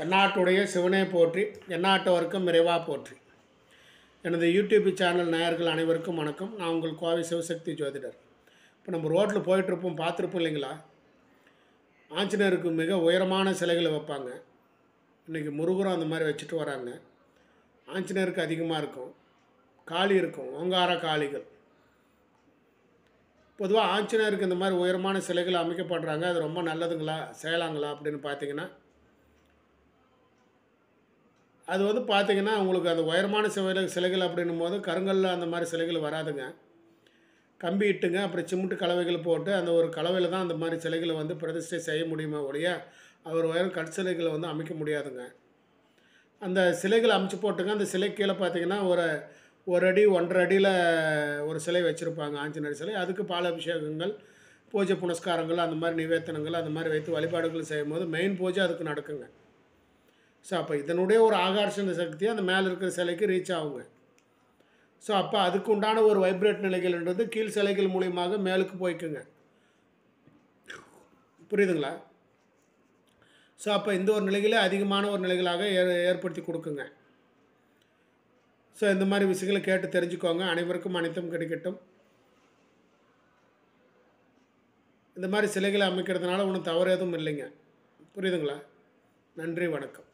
தென்னாட்டுடைய சிவனே போற்றி எந்நாட்டவர்க்கும் விரைவாக போற்றி எனது யூடியூப் சேனல் நேயர்கள் அனைவருக்கும் வணக்கம் நான் உங்கள் கோவை சிவசக்தி ஜோதிடர் இப்போ நம்ம ரோட்டில் போயிட்டுருப்போம் பார்த்துருப்போம் இல்லைங்களா ஆஞ்சநேயருக்கு மிக உயரமான சிலைகளை வைப்பாங்க இன்றைக்கி முருகரும் அந்த மாதிரி வச்சுட்டு வராங்க ஆஞ்சநேயருக்கு அதிகமாக இருக்கும் காளி இருக்கும் ஓங்கார காளிகள் பொதுவாக ஆஞ்சநேயருக்கு இந்த மாதிரி உயரமான சிலைகள் அமைக்கப்படுறாங்க அது ரொம்ப நல்லதுங்களா செய்யலாங்களா அப்படின்னு பார்த்தீங்கன்னா அது வந்து பார்த்தீங்கன்னா உங்களுக்கு அந்த உயரமான சிலை சிலைகள் அப்படின்னும் போது கருங்கல்ல அந்த மாதிரி சிலைகள் வராதுங்க கம்பி இட்டுங்க அப்புறம் சிமெண்ட் கலவைகள் போட்டு அந்த ஒரு கலவையில் தான் அந்த மாதிரி சிலைகளை வந்து பிரதிஷ்டை செய்ய முடியுமா ஒழிய அவர் உயரம் கற்சிலைகளை வந்து அமைக்க முடியாதுங்க அந்த சிலைகள் அமைச்சு போட்டுங்க அந்த சிலை கீழே பார்த்தீங்கன்னா ஒரு ஒரு அடி ஒன்றரை அடியில் ஒரு சிலை வச்சுருப்பாங்க ஆஞ்சநேயர் சிலை அதுக்கு பால் அபிஷேகங்கள் பூஜை புனஸ்காரங்கள் அந்த மாதிரி நிவேத்தனங்கள் அந்த மாதிரி வைத்து வழிபாடுகள் செய்யும்போது மெயின் பூஜை அதுக்கு நடக்குங்க ஸோ அப்போ இதனுடைய ஒரு ஆகர்ஷண சக்தி அந்த மேலே இருக்கிற சிலைக்கு ரீச் ஆகுங்க ஸோ அப்போ அதுக்கு உண்டான ஒரு வைப்ரேட் நிலைகள்ன்றது கீழ் சிலைகள் மூலியமாக மேலுக்கு போய்க்குங்க புரியுதுங்களா ஸோ அப்போ இந்த ஒரு நிலைகளே அதிகமான ஒரு நிலைகளாக ஏ ஏற்படுத்தி கொடுக்குங்க ஸோ இந்த மாதிரி விஷயங்களை கேட்டு தெரிஞ்சுக்கோங்க அனைவருக்கும் அனைத்தும் கிடைக்கட்டும் இந்த மாதிரி சிலைகளை அமைக்கிறதுனால ஒன்றும் தவறு எதுவும் இல்லைங்க புரியுதுங்களா நன்றி வணக்கம்